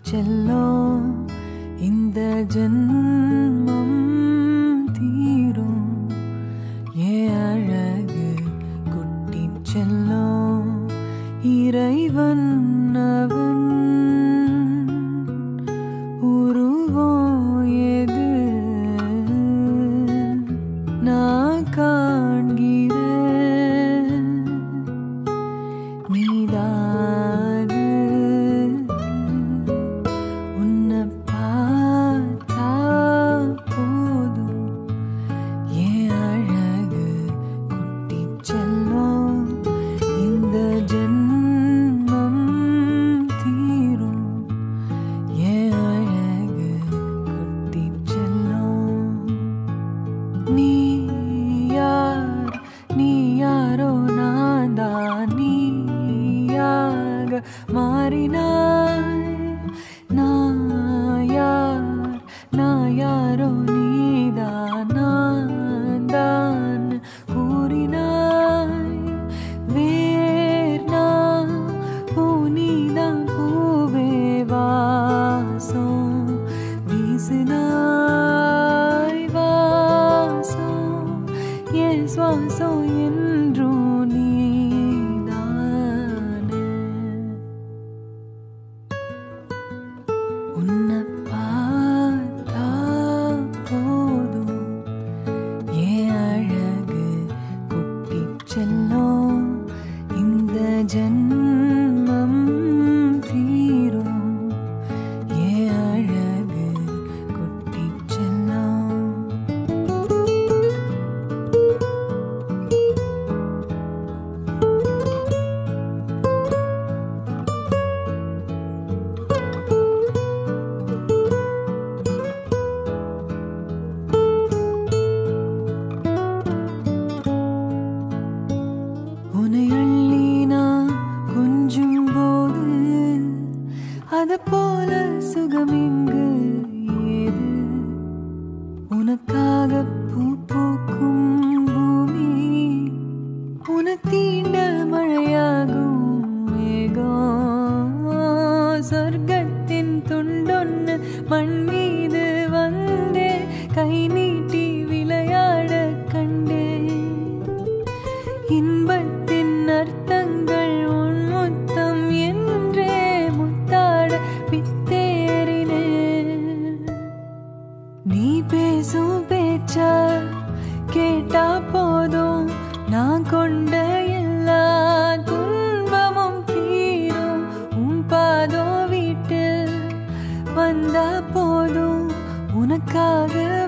செல்லும் இந்த ஜென்மம் தீரும் ஏ அழகு குட்டி செல்லும் இறைவன் அவன் உருவம் எது நான் காண்கிறேன் நீதாது உன்னை பார்த்தா போதும் ஏன் அழகு குட்டி செல்லும் இந்த ஜென்மம் தீரும் ஏன் அழகு குட்டி செல்லும் நீ யார் நீ யாரோ நான் தான் நீயாக மாறினாய் நான் யார் நான் யாரோ நீதான் நான் தான் கூறினாய் வேர் நான் பூனிதான் பூவே வாசம் வீசினாய் வாசம் என் சுவாசம் என்றும் நீதானே உன்னை பார்த்தா போதும் ஏன் அழகு குட்டி செல்லும் இந்த ஜென்மம் தீரும் ஏன் அழகு குட்டி செல்லும் உன்னை அள்ளி நான் கொஞ்சும் போது அது போல சுகம் இங்கு ஏது உனக்காக பூ பூக்கும் பூமி உன தீண்ட மழையாகும் மேகம் சொர்க்கத்தின் துண்டொன்னு மண் மீது வந்தே கை நீட்டி விளையாட கண்டேன் இன்பத்தின் அர்த்தங்கள் உன் முத்தம் என்றே முத்தாட பித்தேறினே நீ பேசும் பேச்ச கேட்டா போதும் நான் கொண்ட எல்லா துன்பமும் தீரும் உன் பாதோ வீட்டில் வந்தா போதும் உனக்காக